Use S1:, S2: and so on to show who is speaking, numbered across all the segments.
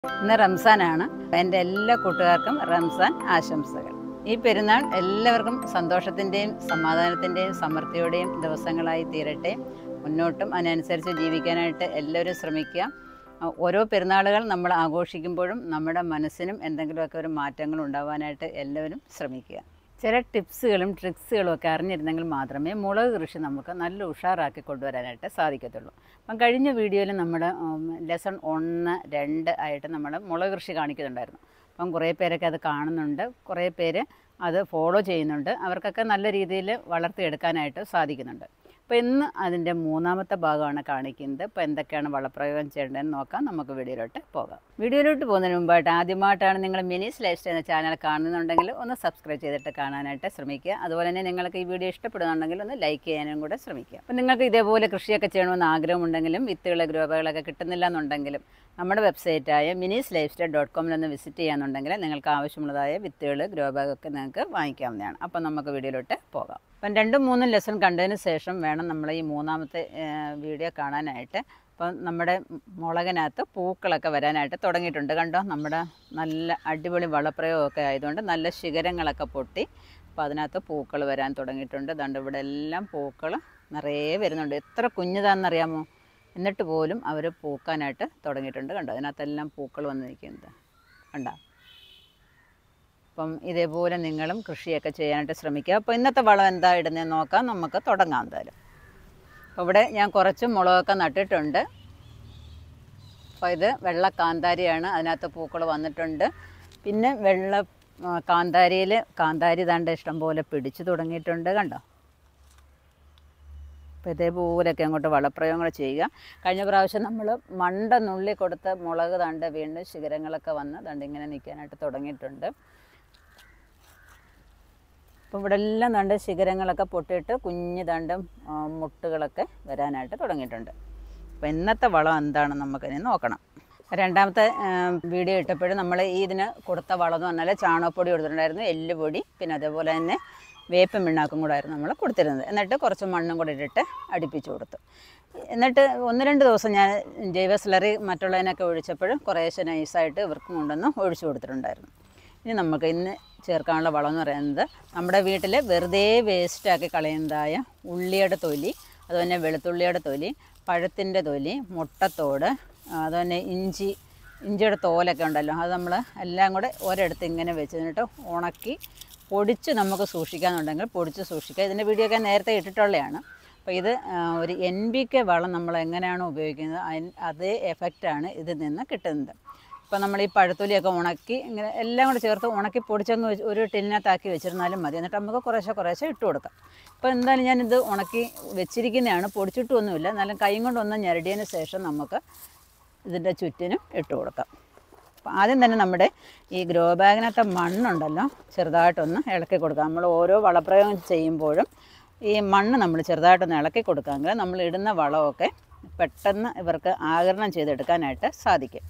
S1: ഇന്ന് റംസാനാണ് എൻ്റെ എല്ലാ കൂട്ടുകാർക്കും റംസാൻ ആശംസകൾ ഈ പെരുന്നാൾ എല്ലാവർക്കും സന്തോഷത്തിൻ്റെയും സമാധാനത്തിൻ്റെയും സമൃദ്ധിയുടെയും ദിവസങ്ങളായി തീരട്ടെ മുന്നോട്ടും അതിനനുസരിച്ച് ജീവിക്കാനായിട്ട് എല്ലാവരും ശ്രമിക്കുക ആ, ഓരോ പെരുന്നാളുകൾ നമ്മൾ ആഘോഷിക്കുമ്പോഴും നമ്മുടെ മനസ്സിനും എന്തെങ്കിലുമൊക്കെ ഒരു മാറ്റങ്ങൾ ഉണ്ടാവാനായിട്ട് എല്ലാവരും ശ്രമിക്കുക ചില ടിപ്സുകളും ട്രിക്സുകളും ഒക്കെ അറിഞ്ഞിരുന്നെങ്കിൽ മാത്രമേ മുളക് കൃഷി നമുക്ക് നല്ല ഉഷാറാക്കി കൊണ്ടുവരാനായിട്ട് സാധിക്കത്തുള്ളൂ അപ്പം കഴിഞ്ഞ വീഡിയോയിൽ നമ്മുടെ ലെസൺ ഒന്ന് രണ്ട് ആയിട്ട് നമ്മൾ മുളക് കൃഷി കാണിക്കുന്നുണ്ടായിരുന്നു അപ്പം കുറേ പേരൊക്കെ അത് കാണുന്നുണ്ട് കുറേ പേര് അത് ഫോളോ ചെയ്യുന്നുണ്ട് അവർക്കൊക്കെ നല്ല രീതിയിൽ വളർത്തിയെടുക്കാനായിട്ട് സാധിക്കുന്നുണ്ട് അപ്പോൾ ഇന്ന് അതിൻ്റെ മൂന്നാമത്തെ ഭാഗമാണ് കാണിക്കുന്നത് ഇപ്പോൾ എന്തൊക്കെയാണ് വളപ്രയോഗം ചെയ്യേണ്ടതെന്ന് നോക്കാം നമുക്ക് വീഡിയോയിലോട്ട് പോകാം വീഡിയോയിലോട്ട് പോകുന്നതിന് മുമ്പായിട്ട് ആദ്യമായിട്ടാണ് നിങ്ങൾ മിനിസ് ലൈഫ് സ്റ്റൈൽ എന്ന ചാനൽ കാണുന്നുണ്ടെങ്കിൽ ഒന്ന് സബ്സ്ക്രൈബ് ചെയ്തിട്ട് കാണാനായിട്ട് ശ്രമിക്കുക അതുപോലെ തന്നെ നിങ്ങൾക്ക് ഈ വീഡിയോ ഇഷ്ടപ്പെടുന്നുണ്ടെങ്കിൽ ഒന്ന് ലൈക്ക് ചെയ്യാനും കൂടെ ശ്രമിക്കുക അപ്പോൾ നിങ്ങൾക്ക് ഇതേപോലെ കൃഷിയൊക്കെ ചെയ്യണമെന്ന് ആഗ്രഹമുണ്ടെങ്കിലും വിത്തുകൾ ഗ്രൂപകളൊക്കെ കിട്ടുന്നില്ല എന്നുണ്ടെങ്കിലും നമ്മുടെ വെബ്സൈറ്റായ മിനിസ് ലൈഫ് സ്റ്റൈൽ ഡോട്ട് കോമിൽ ഒന്ന് വിസിറ്റ് ചെയ്യാന്നുണ്ടെങ്കിൽ നിങ്ങൾക്ക് ആവശ്യമുള്ളതായ വിത്തുകൾ ഗ്രോബാഗൊക്കെ നിങ്ങൾക്ക് വാങ്ങിക്കാവുന്നതാണ് അപ്പം നമുക്ക് വീഡിയോയിലോട്ട് പോകാം അപ്പം രണ്ടും മൂന്നും ലെസൺ കണ്ടതിന് ശേഷം വേണം നമ്മൾ ഈ മൂന്നാമത്തെ ഏഹ്, വീഡിയോ കാണാനായിട്ട് അപ്പം നമ്മുടെ മുളകിനകത്ത് പൂക്കളൊക്കെ വരാനായിട്ട് തുടങ്ങിയിട്ടുണ്ട് കണ്ടോ നമ്മുടെ നല്ല അടിപൊളി വളപ്രയോഗമൊക്കെ ആയതുകൊണ്ട് നല്ല ശിഖരങ്ങളൊക്കെ പൊട്ടി അപ്പോൾ അതിനകത്ത് പൂക്കൾ വരാൻ തുടങ്ങിയിട്ടുണ്ട് ദണ്ട് ഇവിടെ എല്ലാം പൂക്കൾ നിറയെ വരുന്നുണ്ട് എത്ര കുഞ്ഞിതാണെന്നറിയാമോ എന്നിട്ട് പോലും അവർ പൂക്കാനായിട്ട് തുടങ്ങിയിട്ടുണ്ട് കണ്ടോ അതിനകത്തെല്ലാം പൂക്കൾ വന്ന് നിൽക്കുന്നത് കണ്ടോ അപ്പം ഇതേപോലെ നിങ്ങളും കൃഷിയൊക്കെ ചെയ്യാനായിട്ട് ശ്രമിക്കുക അപ്പോൾ ഇന്നത്തെ വളം എന്താ ഇടുന്നതെന്ന് നോക്കാം നമുക്ക് തുടങ്ങാം എന്തായാലും അപ്പോൾ ഇവിടെ ഞാൻ കുറച്ച് മുളകൊക്കെ നട്ടിട്ടുണ്ട് അപ്പോൾ ഇത് വെള്ള കാന്താരിയാണ് അതിനകത്ത് പൂക്കൾ വന്നിട്ടുണ്ട് പിന്നെ വെള്ള ആ, കാന്താരിയിൽ കാന്താരി ദാണ്ട് ഇഷ്ടംപോലെ പിടിച്ചു തുടങ്ങിയിട്ടുണ്ട് കണ്ടോ അപ്പോൾ ഇതേപോലെയൊക്കെ അങ്ങോട്ട് വളപ്രയോഗങ്ങൾ ചെയ്യുക കഴിഞ്ഞ പ്രാവശ്യം നമ്മൾ മണ്ട നുള്ളി കൊടുത്ത മുളക് തണ്ട് വീണ്ടും ശിഖരങ്ങളൊക്കെ വന്ന് ദണ്ട് ഇങ്ങനെ നിൽക്കാനായിട്ട് തുടങ്ങിയിട്ടുണ്ട് അപ്പോൾ ഇവിടെ എല്ലാം ദണ്ട് ശിഖരങ്ങളൊക്കെ പൊട്ടിയിട്ട് കുഞ്ഞു ദണ്ടും ആ, മുട്ടുകളൊക്കെ വരാനായിട്ട് തുടങ്ങിയിട്ടുണ്ട് അപ്പോൾ ഇന്നത്തെ വളം എന്താണെന്ന് നമുക്കിനി നോക്കണം രണ്ടാമത്തെ ആ, വീഡിയോ ഇട്ടപ്പോഴും നമ്മൾ ഈ ഇതിന് കൊടുത്ത വളം എന്ന് പറഞ്ഞാൽ ചാണകപ്പൊടി കൊടുത്തിട്ടുണ്ടായിരുന്നു എല്ലുപൊടി പിന്നെ അതേപോലെ തന്നെ വേപ്പും പിണ്ണാക്കും കൂടെ ആയിരുന്നു നമ്മൾ കൊടുത്തിരുന്നത് എന്നിട്ട് കുറച്ച് മണ്ണും കൂടെ ഇട്ടിട്ട് അടുപ്പിച്ച് കൊടുത്തു എന്നിട്ട് ഒന്ന് രണ്ട് ദിവസം ഞാൻ ജൈവ സ്ലറി മറ്റുള്ളതിനൊക്കെ ഒഴിച്ചപ്പോൾ കുറേശ്ശെ നൈസായിട്ട് ഇവർക്കും കൊണ്ടൊന്ന് ഒഴിച്ചു കൊടുത്തിട്ടുണ്ടായിരുന്നു ഇനി നമുക്ക് ഇന്ന് ചേർക്കാനുള്ള വളം എന്ന് പറയുന്നത് നമ്മുടെ വീട്ടിൽ വെറുതെ വേസ്റ്റാക്കി കളയുന്നതായ ഉള്ളിയുടെ തൊലി അതുപോലെ വെളുത്തുള്ളിയുടെ തൊലി പഴത്തിൻ്റെ തൊലി മുട്ടത്തോട് അതുപോലെ ഇഞ്ചി ഇഞ്ചിയുടെ തോലൊക്കെ ഉണ്ടല്ലോ അത് നമ്മൾ എല്ലാം കൂടെ ഒരിടത്ത് ഇങ്ങനെ വെച്ചിട്ട് ഉണക്കി പൊടിച്ച് നമുക്ക് സൂക്ഷിക്കാന്നുണ്ടെങ്കിൽ പൊടിച്ച് സൂക്ഷിക്കുക ഇതിൻ്റെ വീഡിയോ ഒക്കെ നേരത്തെ ഇട്ടിട്ടുള്ളതാണ് അപ്പോൾ ഇത് ആ, ഒരു എൻ ബി കെ വളം നമ്മൾ എങ്ങനെയാണോ ഉപയോഗിക്കുന്നത് അതിന് അതേ എഫക്റ്റാണ് ഇതിൽ നിന്ന് കിട്ടുന്നത് ഇപ്പോൾ നമ്മൾ ഈ പഴത്തൊലിയൊക്കെ ഉണക്കി ഇങ്ങനെ എല്ലാം കൂടെ ചേർത്ത് ഉണക്കി പൊടിച്ചങ്ങ് വെച്ച് ഒരു ടിന്നിനകത്താക്കി വെച്ചിരുന്നാലും മതി എന്നിട്ട് നമുക്ക് കുറേശ്ശെ കുറേശ്ശെ ഇട്ട് കൊടുക്കാം ഇപ്പോൾ എന്തായാലും ഞാനിത് ഉണക്കി വെച്ചിരിക്കുന്നതാണ് പൊടിച്ചിട്ടൊന്നുമില്ല എന്നാലും കൈ കൊണ്ടൊന്ന് ഞെരടിയതിന് ശേഷം നമുക്ക് ഇതിൻ്റെ ചുറ്റിനും ഇട്ട് കൊടുക്കാം അപ്പോൾ ആദ്യം തന്നെ നമ്മുടെ ഈ ഗ്രോ ബാഗിനകത്തെ മണ്ണുണ്ടല്ലോ ചെറുതായിട്ടൊന്ന് ഇളക്കി കൊടുക്കാം നമ്മൾ ഓരോ വളപ്രയോഗം ചെയ്യുമ്പോഴും ഈ മണ്ണ് നമ്മൾ ചെറുതായിട്ടൊന്ന് ഇളക്കി കൊടുക്കാമെങ്കിൽ നമ്മൾ ഇടുന്ന വളമൊക്കെ പെട്ടെന്ന് ഇവർക്ക് ആകരണം ചെയ്തെടുക്കാനായിട്ട് സാധിക്കും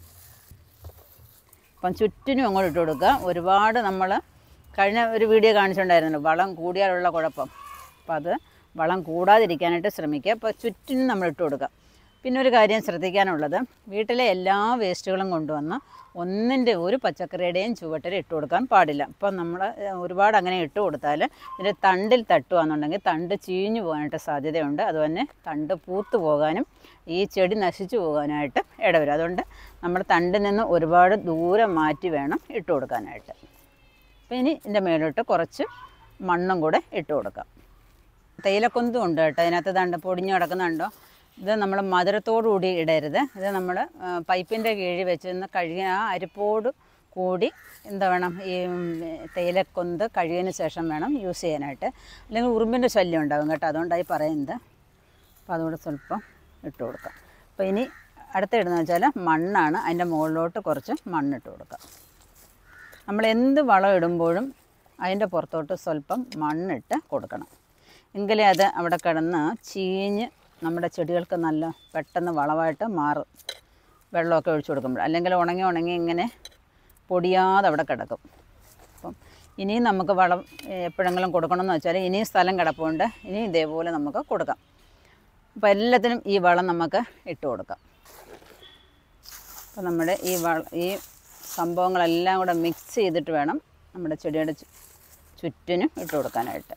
S1: അപ്പം ചുറ്റിനും അങ്ങോട്ട് ഇട്ട് കൊടുക്കുക ഒരുപാട് നമ്മൾ കഴിഞ്ഞ ഒരു വീഡിയോ കാണിച്ചിട്ടുണ്ടായിരുന്നല്ലോ വളം കൂടിയാലുള്ള കുഴപ്പം അപ്പോൾ അത് വളം കൂടാതിരിക്കാനായിട്ട് ശ്രമിക്കുക അപ്പോൾ ചുറ്റിനും നമ്മൾ ഇട്ട് കൊടുക്കുക പിന്നെ ഒരു കാര്യം ശ്രദ്ധിക്കാനുള്ളത് വീട്ടിലെ എല്ലാ വേസ്റ്റുകളും കൊണ്ടുവന്ന് ഒന്നിൻ്റെ ഒരു പച്ചക്കറിയുടെയും ചുവട്ടിൽ ഇട്ട് കൊടുക്കാൻ പാടില്ല അപ്പം നമ്മൾ ഏഹ്, ഒരുപാട് അങ്ങനെ ഇട്ട് കൊടുത്താൽ ഇതിൻ്റെ തണ്ടിൽ തട്ടുകയെന്നുണ്ടെങ്കിൽ തണ്ട് ചീഞ്ഞു പോകാനായിട്ട് സാധ്യതയുണ്ട് അതുപോലെ തണ്ട് പൂത്തു പോകാനും ഈ ചെടി നശിച്ചു പോകാനായിട്ട് ഇടവരും അതുകൊണ്ട് നമ്മൾ തണ്ടിൽ നിന്ന് ഒരുപാട് ദൂരം മാറ്റി വേണം ഇട്ട് കൊടുക്കാനായിട്ട് അപ്പോൾ ഇനി ഇതിൻ്റെ മേലോട്ട് കുറച്ച് മണ്ണും കൂടെ ഇട്ട് കൊടുക്കാം തേയിലക്കൊന്തും ഉണ്ട് കേട്ടോ അതിനകത്ത് ദണ്ട് പൊടിഞ്ഞു കിടക്കുന്നുണ്ടോ ഇത് നമ്മൾ മധുരത്തോടുകൂടി ഇടരുത് ഇത് നമ്മൾ പൈപ്പിൻ്റെ കീഴിൽ വെച്ച് നിന്ന് കഴുകി ആ അരിപ്പോട് കൂടി എന്താ വേണം ഈ ഉം, തേയിലക്കൊന്ത് കഴുകിയതിന് ശേഷം വേണം യൂസ് ചെയ്യാനായിട്ട് അല്ലെങ്കിൽ ഉറുമ്പിൻ്റെ ശല്യം ഉണ്ടാകും കേട്ടോ അതുകൊണ്ടായി പറയുന്നത് അപ്പോൾ അതുകൂടെ സ്വല്പം ഇട്ട് കൊടുക്കാം അപ്പോൾ ഇനി അടുത്ത ഇടുന്നത് വെച്ചാൽ മണ്ണാണ് അതിൻ്റെ മുകളിലോട്ട് കുറച്ച് മണ്ണിട്ട് കൊടുക്കാം നമ്മൾ എന്ത് വളം ഇടുമ്പോഴും അതിൻ്റെ പുറത്തോട്ട് സ്വല്പം മണ്ണിട്ട് കൊടുക്കണം എങ്കിലേ അത് അവിടെ കിടന്ന് ചീഞ്ഞ് നമ്മുടെ ചെടികൾക്ക് നല്ല പെട്ടെന്ന് വളമായിട്ട് മാറും വെള്ളമൊക്കെ ഒഴിച്ചു കൊടുക്കുമ്പോൾ അല്ലെങ്കിൽ ഉണങ്ങി ഉണങ്ങി ഇങ്ങനെ പൊടിയാതെ അവിടെ കിടക്കും അപ്പം ഇനിയും നമുക്ക് വളം ഏഹ്, എപ്പോഴെങ്കിലും കൊടുക്കണമെന്ന് വെച്ചാൽ ഇനിയും സ്ഥലം കിടപ്പുണ്ട് ഇനി ഇതേപോലെ നമുക്ക് കൊടുക്കാം അപ്പോൾ എല്ലാത്തിനും ഈ വളം നമുക്ക് ഇട്ട് കൊടുക്കാം അപ്പോൾ നമ്മുടെ ഈ വള ഈ സംഭവങ്ങളെല്ലാം കൂടെ മിക്സ് ചെയ്തിട്ട് വേണം നമ്മുടെ ചെടിയുടെ ചു- ചുറ്റിനും ഇട്ട് കൊടുക്കാനായിട്ട്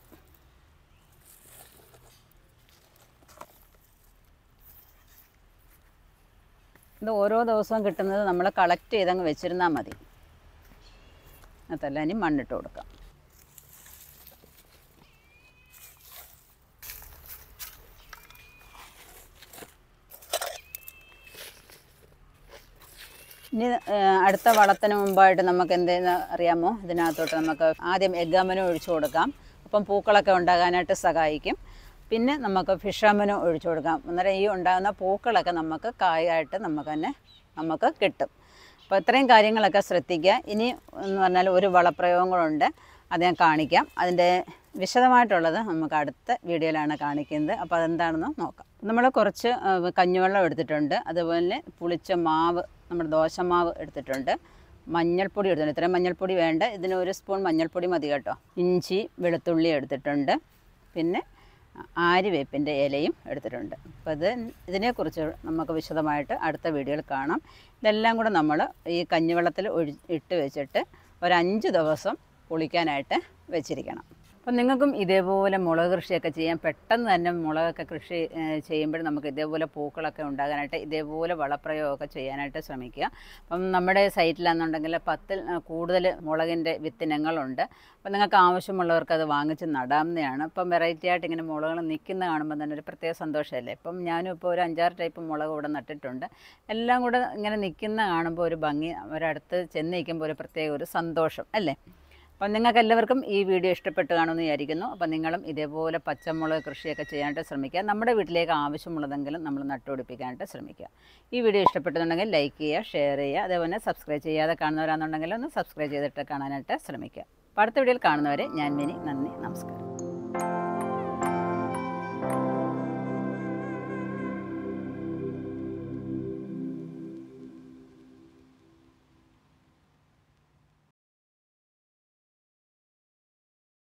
S1: ഇത് ഓരോ ദിവസവും കിട്ടുന്നത് നമ്മൾ കളക്ട് ചെയ്തങ്ങ് വെച്ചിരുന്നാൽ മതി അതല്ല ഇനി മണ്ണിട്ട് കൊടുക്കാം ഇനി ഏഹ്, അടുത്ത വളത്തിന് മുമ്പായിട്ട് നമുക്ക് എന്തെന്ന് അറിയാമോ ഇതിനകത്തോട്ട് നമുക്ക് ആദ്യം എഗ്ഗാമനും ഒഴിച്ചു കൊടുക്കാം അപ്പം പൂക്കളൊക്കെ ഉണ്ടാകാനായിട്ട് സഹായിക്കും പിന്നെ നമുക്ക് ഫിഷാമനും ഒഴിച്ചു കൊടുക്കാം അന്നേരം ഈ ഉണ്ടാകുന്ന പൂക്കളൊക്കെ നമുക്ക് കായായിട്ട് നമുക്ക് തന്നെ നമുക്ക് കിട്ടും അപ്പോൾ ഇത്രയും കാര്യങ്ങളൊക്കെ ശ്രദ്ധിക്കുക ഇനി എന്ന് പറഞ്ഞാൽ ഒരു വളപ്രയോഗം കൂടെ അത് ഞാൻ കാണിക്കാം അതിൻ്റെ വിശദമായിട്ടുള്ളത് നമുക്ക് അടുത്ത വീഡിയോയിലാണ് കാണിക്കുന്നത് അപ്പോൾ അതെന്താണെന്ന് നോക്കാം നമ്മൾ കുറച്ച് ആ, കഞ്ഞിവെള്ളം എടുത്തിട്ടുണ്ട് അതുപോലെ പുളിച്ച മാവ് നമ്മുടെ ദോശമാവ് എടുത്തിട്ടുണ്ട് മഞ്ഞൾപ്പൊടി എടുത്തിട്ടുണ്ട് ഇത്രയും മഞ്ഞൾപ്പൊടി വേണ്ട ഇതിന് ഒരു സ്പൂൺ മഞ്ഞൾപ്പൊടി മതി കേട്ടോ ഇഞ്ചി വെളുത്തുള്ളി എടുത്തിട്ടുണ്ട് പിന്നെ ആര്യവേപ്പിൻ്റെ ഇലയും എടുത്തിട്ടുണ്ട് അപ്പോൾ ഇത് ഇതിനെക്കുറിച്ച് നമുക്ക് വിശദമായിട്ട് അടുത്ത വീഡിയോയിൽ കാണാം ഇതെല്ലാം കൂടെ നമ്മൾ ഈ കഞ്ഞിവെള്ളത്തിൽ ഒഴി ഇട്ട് വെച്ചിട്ട് ഒരു അഞ്ച് ദിവസം പുളിക്കാനായിട്ട് വെച്ചിരിക്കണം അപ്പം നിങ്ങൾക്കും ഇതേപോലെ മുളക് കൃഷിയൊക്കെ ചെയ്യാൻ പെട്ടെന്ന് തന്നെ മുളകൊക്കെ കൃഷി ചെയ്യുമ്പോൾ നമുക്ക് ഇതേപോലെ പൂക്കളൊക്കെ ഉണ്ടാകാനായിട്ട് ഇതേപോലെ വളപ്രയോഗമൊക്കെ ചെയ്യാനായിട്ട് ശ്രമിക്കുക അപ്പം നമ്മുടെ സൈറ്റിലാണെന്നുണ്ടെങ്കിൽ പത്തിൽ ആ, കൂടുതൽ മുളകിൻ്റെ വിത്തിനങ്ങളുണ്ട് അപ്പം നിങ്ങൾക്ക് ആവശ്യമുള്ളവർക്ക് അത് വാങ്ങിച്ച് നടാവുന്നതാണ് ഇപ്പം വെറൈറ്റി ആയിട്ട് ഇങ്ങനെ മുളകൾ നിൽക്കുന്ന കാണുമ്പോൾ തന്നെ ഒരു പ്രത്യേക സന്തോഷമല്ലേ ഇപ്പം ഞാനും ഇപ്പോൾ ഒരു അഞ്ചാറ് ടൈപ്പ് മുളക് ഇവിടെ നട്ടിട്ടുണ്ട് എല്ലാം കൂടെ ഇങ്ങനെ നിൽക്കുന്ന കാണുമ്പോൾ ഒരു ഭംഗി ഒരടുത്ത് ചെന്ന് നിൽക്കുമ്പോൾ ഒരു പ്രത്യേക ഒരു സന്തോഷം അല്ലേ അപ്പം നിങ്ങൾക്ക് എല്ലാവർക്കും ഈ വീഡിയോ ഇഷ്ടപ്പെട്ട് കാണുമെന്ന് വിചാരിക്കുന്നു അപ്പം നിങ്ങളും ഇതേപോലെ പച്ചമുളക് കൃഷിയൊക്കെ ചെയ്യാനായിട്ട് ശ്രമിക്കുക നമ്മുടെ വീട്ടിലേക്ക് ആവശ്യമുള്ളതെങ്കിലും നമ്മൾ നട്ടുപിടിപ്പിക്കാനായിട്ട് ശ്രമിക്കുക ഈ വീഡിയോ ഇഷ്ടപ്പെട്ടെന്നുണ്ടെങ്കിൽ ലൈക്ക് ചെയ്യുക ഷെയർ ചെയ്യുക അതേപോലെ സബ്സ്ക്രൈബ് ചെയ്യാതെ കാണുന്നവരാണെന്നുണ്ടെങ്കിൽ ഒന്ന് സബ്സ്ക്രൈബ് ചെയ്തിട്ട് കാണാനായിട്ട് ശ്രമിക്കുക അപ്പോൾ അടുത്ത വീഡിയോയിൽ കാണുന്നവരെ ഞാൻ മിനി നന്ദി നമസ്കാരം